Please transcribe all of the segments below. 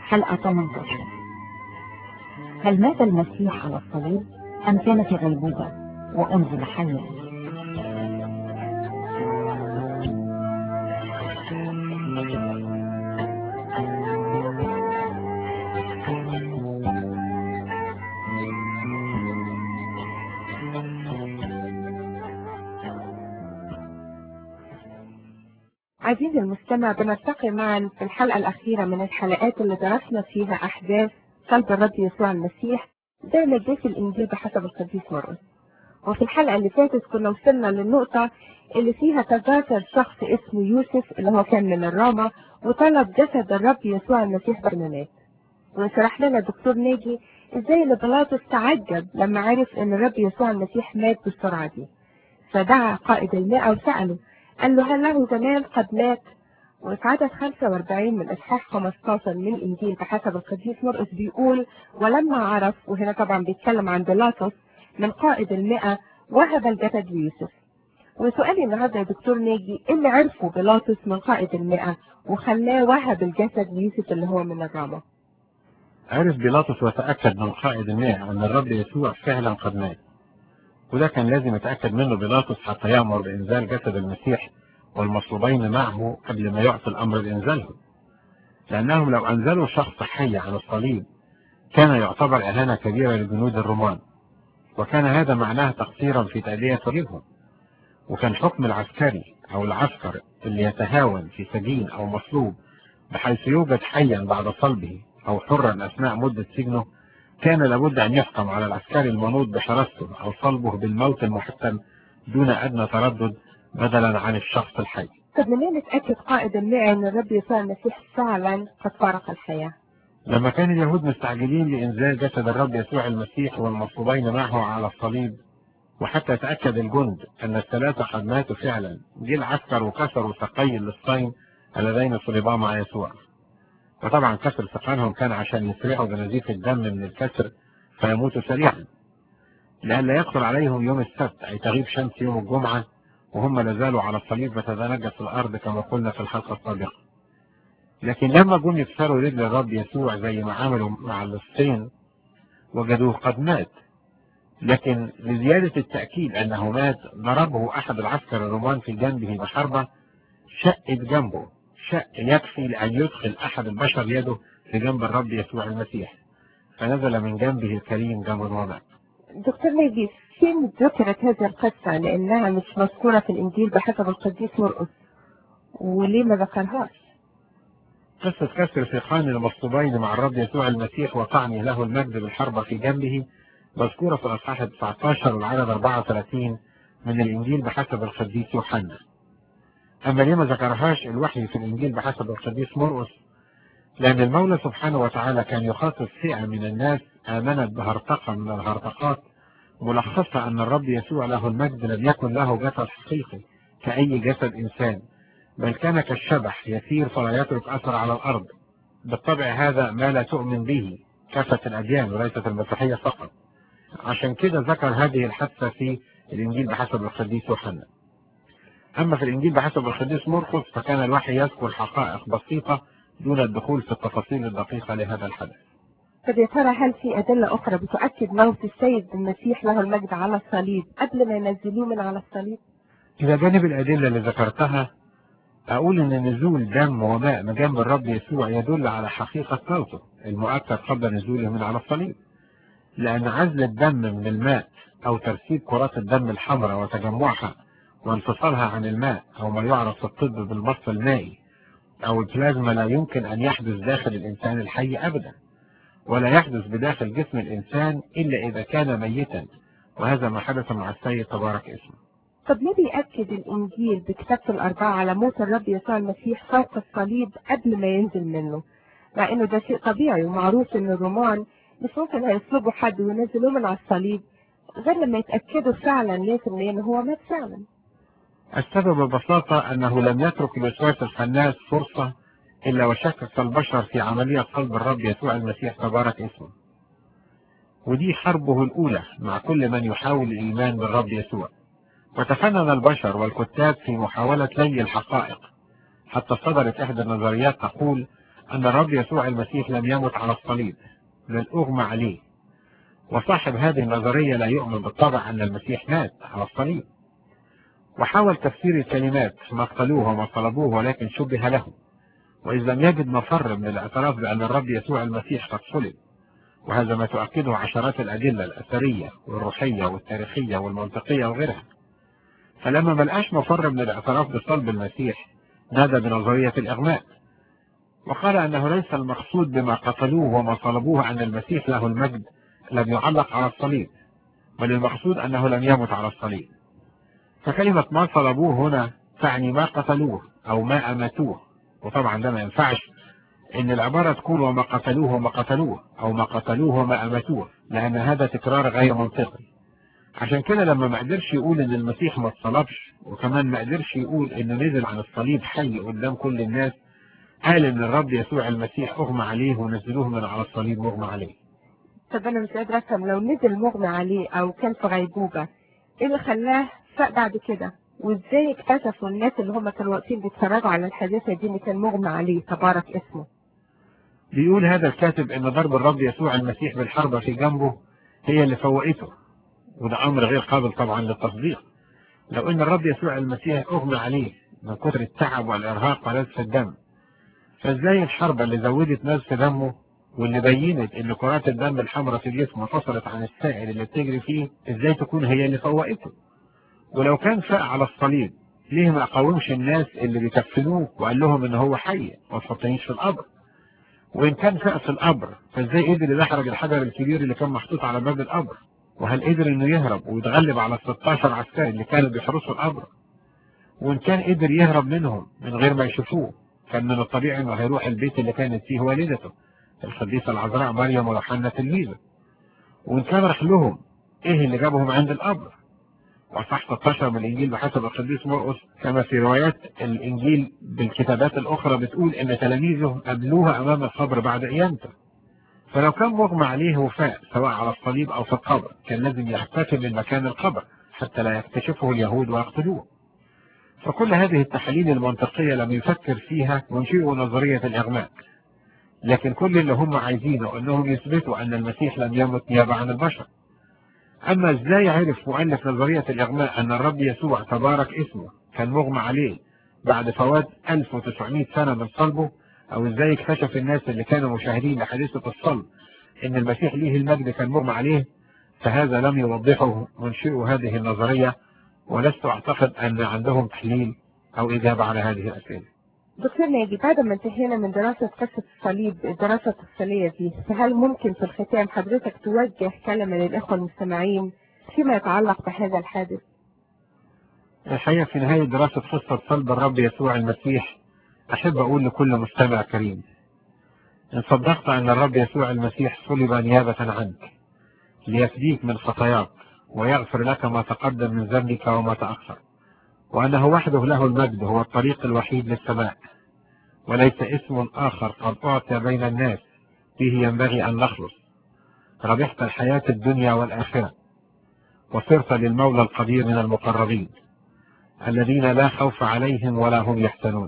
حلقة 18 هل مات المسيح على الصليب أم كان في غيبوبة وأنزل حيا عزيزي المستمع بنلتقي معا في الحلقة الأخيرة من الحلقات اللي درسنا فيها أحداث صلب الرب يسوع المسيح زي ما جه في الإنجيل بحسب القديس مرقس. وفي الحلقة اللي فاتت كنا وصلنا للنقطة اللي فيها تذاكر شخص اسمه يوسف اللي هو كان من الرامة وطلب جسد الرب يسوع المسيح بعد ما مات. وشرح لنا الدكتور ناجي ازاي اللي بيلاطس تعجب لما عرف ان الرب يسوع المسيح مات بالسرعة دي. فدعا قائد المئة وسأله قال له هل له زمان قد مات وفي عدد 45 من اصحاح 15 من الانجيل بحسب القديس مرقس بيقول ولما عرف وهنا طبعا بيتكلم عن بيلاطس من قائد المئة وهب الجسد ليوسف وسؤالي النهارده يا دكتور ناجي ايه اللي عرفه بيلاطس من قائد المئة وخلاه وهب الجسد ليوسف اللي هو من الرامة عرف بيلاطس وتأكد من قائد المئة أن الرب يسوع فعلا قد مات وده كان لازم يتأكد منه بيلاطس حتى يأمر بإنزال جسد المسيح والمصلوبين معه قبل ما يعطي الأمر بإنزالهم لأنهم لو أنزلوا شخص حي عن الصليب كان يعتبر إهانة كبيرة لجنود الرومان وكان هذا معناه تقصيرا في تأدية واجبهم وكان حكم العسكري أو العسكر اللي يتهاون في سجين أو مصلوب بحيث يوجد حيا بعد صلبه أو حرا أثناء مدة سجنه كان لابد أن يحكم على العسكري المنوط بحراسته أو صلبه بالموت المحتم دون أدنى تردد بدلا عن الشخص الحي طب منين اتأكد قائد المئة ان الرب يسوع المسيح فعلا قد فارق الحياة لما كان اليهود مستعجلين لإنزال جسد الرب يسوع المسيح والمصلوبين معه على الصليب وحتى يتأكد الجند أن الثلاثة قد ماتوا فعلا جه العسكر وكسروا ساقي اللصين اللذين صلبا مع يسوع وطبعا كسر ساقانهم كان عشان يسرعوا بنزيف الدم من الكسر فيموتوا سريعا لئلا يدخل عليهم يوم السبت أي تغيب شمس يوم الجمعة وهم لازالوا على الصليب بتتنجس الأرض كما قلنا في الحلقة السابقة لكن لما جم يكسروا رجل الرب يسوع زي ما عملوا مع اللصين وجدوه قد مات لكن لزيادة التأكيد أنه مات ضربه أحد العسكر الرومان في جنبه بحربة شقت جنبه شق يكفي لأن يدخل أحد البشر يده في جنب الرب يسوع المسيح فنزل من جنبه الكريم جنب ومات دكتور ناجي فين ذكرت هذه القصة لأنها مش مذكورة في الإنجيل بحسب القديس مرقس وليه ما ذكرهاش؟ قصة كسر سيقان المصلوبين مع الرب يسوع المسيح وطعني له المجد بالحربة في جنبه مذكورة في الأصحاح 19 والعدد 34 من الإنجيل بحسب القديس يوحنا أما ليه ما ذكرهاش الوحي في الإنجيل بحسب القديس مرقس لأن المولى سبحانه وتعالى كان يخاطب فئة من الناس آمنت بهرطقة من الهرطقات ملخصة أن الرب يسوع له المجد لم يكن له جسد حقيقي كأي جسد إنسان بل كان كالشبح يسير فلا يترك أثر على الأرض بالطبع هذا ما لا تؤمن به كافة الأديان وليست المسيحية فقط عشان كده ذكر هذه الحادثة في الإنجيل بحسب القديس يوحنا أما في الإنجيل بحسب القديس مرقس فكان الوحي يذكر حقائق بسيطة دون الدخول في التفاصيل الدقيقة لهذا الحدث طب يا ترى هل في أدلة أخرى بتؤكد موت السيد المسيح له المجد على الصليب قبل ما ينزلوه من على الصليب؟ إلى جانب الأدلة اللي ذكرتها أقول إن نزول دم وماء من جنب الرب يسوع يدل على حقيقة موته المؤكد قبل نزوله من على الصليب لأن عزل الدم من الماء أو ترسيب كرات الدم الحمراء وتجمعها وانفصالها عن الماء أو ما يعرف في الطب بالمص المائي أو البلازما لا يمكن أن يحدث داخل الإنسان الحي أبدا ولا يحدث بداخل جسم الإنسان إلا إذا كان ميتا وهذا ما حدث مع السيد تبارك اسمه طب ليه بيأكد الإنجيل بكتابة الأربعة على موت الرب يسوع المسيح فوق الصليب قبل ما ينزل منه مع إنه ده شيء طبيعي ومعروف إن الرومان مش ممكن هيصلبوا حد وينزلوه من على الصليب غير لما يتأكدوا فعلا 100% إن هو مات فعلا السبب ببساطة أنه لم يترك الوسواس الخناس فرصة إلا وشكك البشر في عملية قلب الرب يسوع المسيح تبارك اسمه ودي حربه الأولى مع كل من يحاول الإيمان بالرب يسوع وتفنن البشر والكتاب في محاولة لي الحقائق حتى صدرت إحدى النظريات تقول أن الرب يسوع المسيح لم يمت على الصليب بل أغمى عليه وصاحب هذه النظرية لا يؤمن بالطبع أن المسيح مات على الصليب وحاول تفسير الكلمات ما قتلوه وما طلبوه ولكن شبه له وإذ لم يجد مفر من الاعتراف بأن الرب يسوع المسيح قد صلب وهذا ما تؤكده عشرات الأدلة الأثرية والروحية والتاريخية والمنطقية وغيرها فلما ملقاش مفر من الاعتراف بصلب المسيح نادى بنظرية الإغماء وقال أنه ليس المقصود بما قتلوه وما طلبوه أن المسيح له المجد لم يعلق على الصليب بل المقصود أنه لم يمت على الصليب فكلمة ما طلبوه هنا تعني ما قتلوه أو ما أمتوه وطبعا ده ما ينفعش إن العبارة تكون وما قتلوه وما قتلوه أو ما قتلوه وما أمتوه لأن هذا تكرار غير منطقي عشان كده لما ما قدرش يقول إن المسيح ما اتصلبش وكمان ما قدرش يقول إنه نزل عن الصليب حي قدام كل الناس قال إن الرب يسوع المسيح أغمى عليه ونزلوه من على الصليب مغمى عليه طب انا مش قادره افهم لو نزل مغمى عليه او كان في غيبوبه ايه اللي خلاه فاق بعد كده وازاي اكتشفوا الناس اللي هم كانوا واقفين بيتفرجوا على الحادثه دي ان كان مغمى عليه تبارك اسمه بيقول هذا الكاتب ان ضرب الرب يسوع المسيح بالحربة في جنبه هي اللي فوقته وده امر غير قابل طبعا للتصديق لو ان الرب يسوع المسيح اغمى عليه من كثر التعب والارهاق ونزف الدم فازاي الحربة اللي زودت نزف دمه واللي بينت ان كرات الدم الحمراء في جسمه فصلت عن السائل اللي بتجري فيه ازاي تكون هي اللي فوقته ولو كان فاق على الصليب ليه ما قاومش الناس اللي بيكفنوه وقال لهم ان هو حي ما تحطنيش في القبر وإن كان فاق في القبر فإزاي قدر يدحرج الحجر الكبير اللي كان محطوط على باب القبر وهل قدر إنه يهرب ويتغلب على ال 16 عسكري اللي كانوا بيحرسوا القبر وإن كان قدر يهرب منهم من غير ما يشوفوه كان من الطبيعي إنه هيروح البيت اللي كانت فيه والدته القديسة العذراء مريم ويوحنا تلميذه وإن كان راح لهم إيه اللي جابهم عند القبر وصح 16 من الإنجيل بحسب القديس مرقس كما في روايات الإنجيل بالكتابات الأخرى بتقول إن تلاميذه قابلوها أمام القبر بعد قيامته فلو كان مغمى عليه وفاء سواء على الصليب أو في القبر كان لازم يحتفل من مكان القبر حتى لا يكتشفه اليهود ويقتلوه فكل هذه التحاليل المنطقية لم يفكر فيها منشئوا نظرية الإغماء لكن كل اللي هم عايزينه أنهم يثبتوا أن المسيح لم يمت نيابة عن البشر أما إزاي عرف مؤلف نظرية الإغماء أن الرب يسوع تبارك اسمه كان مغمى عليه بعد فوات 1900 سنة من صلبه أو إزاي اكتشف الناس اللي كانوا مشاهدين لحادثة الصلب إن المسيح ليه المجد كان مغمى عليه فهذا لم يوضحه منشئ هذه النظرية ولست أعتقد أن عندهم تحليل أو إجابة على هذه الأسئلة دكتور ناجي بعد ما انتهينا من دراسة قصة الصليب الدراسة التفصيلية دي فهل ممكن في الختام حضرتك توجه كلمة للإخوة المستمعين فيما يتعلق بهذا الحادث؟ الحقيقة في نهاية دراسة قصة صلب الرب يسوع المسيح أحب أقول لكل مستمع كريم إن صدقت أن الرب يسوع المسيح صلب نيابة عنك ليفديك من خطاياك ويغفر لك ما تقدم من ذنبك وما تأخر وأنه وحده له المجد هو الطريق الوحيد للسماء وليس اسم آخر قد أعطي بين الناس فيه ينبغي أن نخلص ربحت الحياة الدنيا والآخرة وصرت للمولى القدير من المقربين الذين لا خوف عليهم ولا هم يحزنون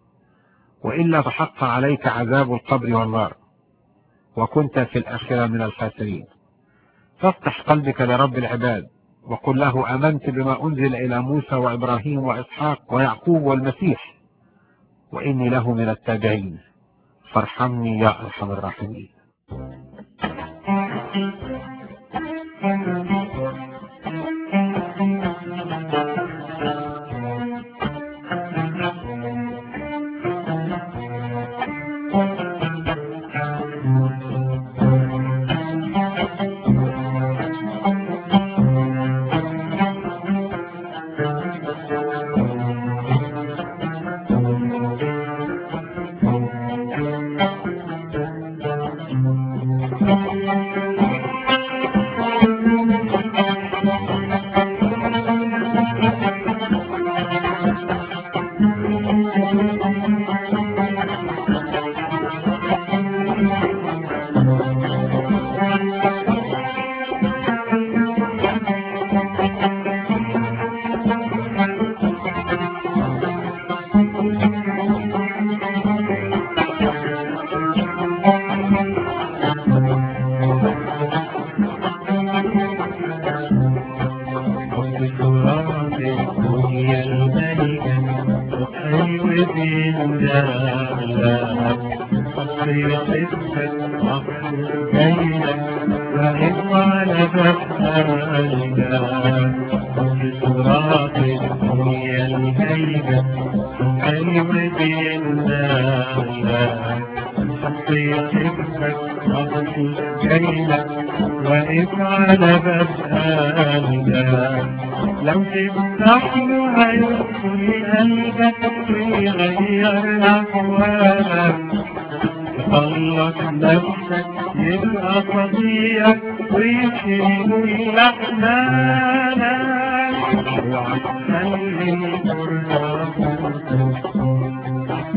وإلا فحق عليك عذاب القبر والنار وكنت في الآخرة من الخاسرين فافتح قلبك لرب العباد وقل له آمنت بما أنزل إلى موسى وإبراهيم وإسحاق ويعقوب والمسيح وإني له من التابعين فارحمني يا أرحم الراحمين حب تراب الدنيا الملكة وحلو بالجلال حب يحبك عقل بينك وإن على بحالك حب تراب الدنيا الملكة حلو بالجلال حب يحبك عقل بينك وافعل بسألك لو تفتح له هيدخل قلبك ويغير أحوالك تخلص نفسك يبقى صديق ويشيل أحلامك وعتخلي فرصة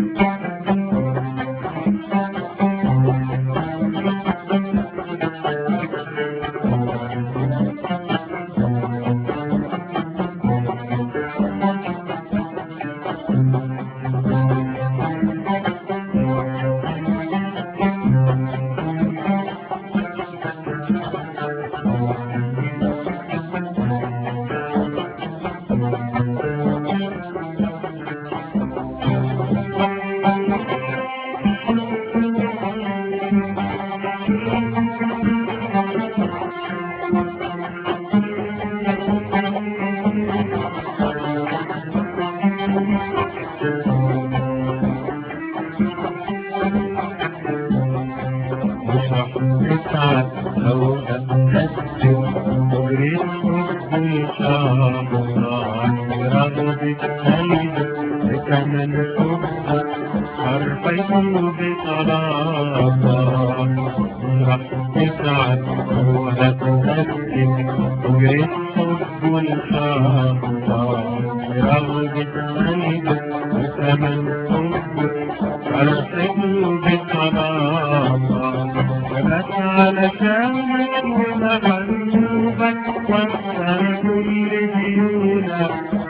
مش راح تتعب لو أتأثر وجريت حب شهر رغبة قلبي كمان حبك حرفين بطلاقة مش راح تتعب لو أتأثر وجريت حب الشهر رغبة قلبي كمان حبك حرفين بطلاقة وبس علشانك ومغلوبك وانسى كل ديونك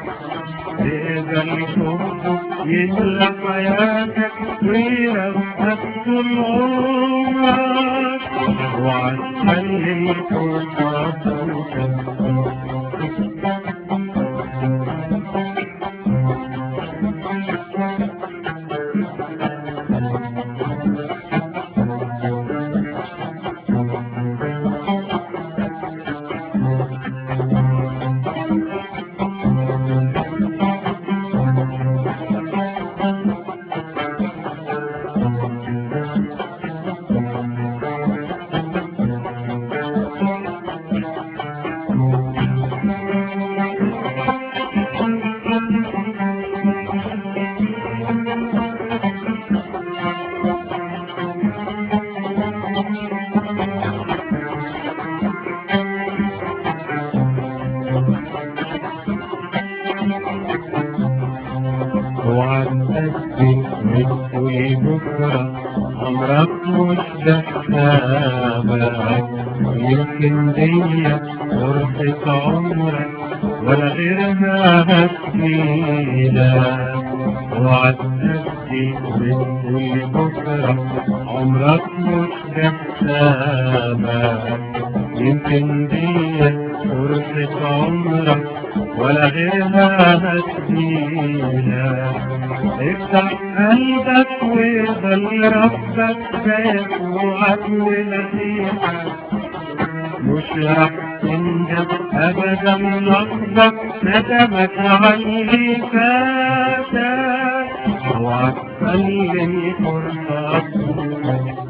تقبل حبك يملى حياتك ويرفعك طول عمرك وعتخلي الفرصة وعتأكد مثل بكرة عمرك مش دخابك يمكن دي فرصة عمرك ولا غيرها هتفيدك وعتأكد مثل بكرة عمرك مش دخابك يمكن دي فرصة عمرك ولا غيرها هتفيدك افتح قلبك ويضل ربك شايف وعد ونصيحة مش راح تندم ابدا لحظة ندمك على اللي فاتك وعتخلي فرصة